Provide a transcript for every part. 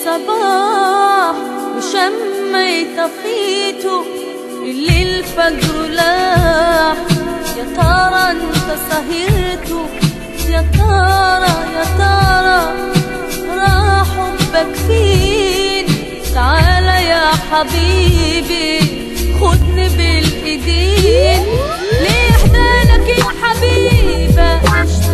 الصباح وشميت طفيته اللي الفجر لاح يا ترى انت سهرته يا ترى يا ترى راح حبك فين تعالى يا حبيبي خدني بالايدين ليه حدالك يا حبيبة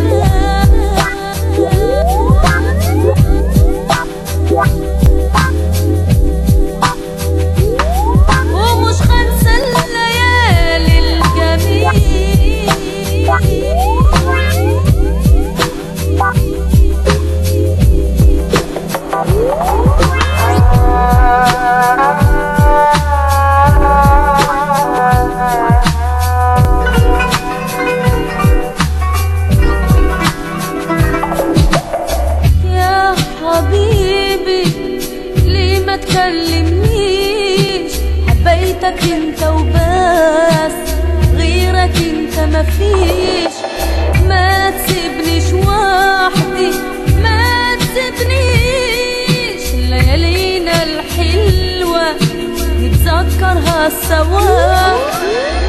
ومش خنسى الليالي يا حبيبي ليه ما تكلمنيش حبيتك انت وبس غيرك انت مفيش ما تسيبنيش وحدي ما تسيبنيش ليالينا الحلوة نتذكرها سوا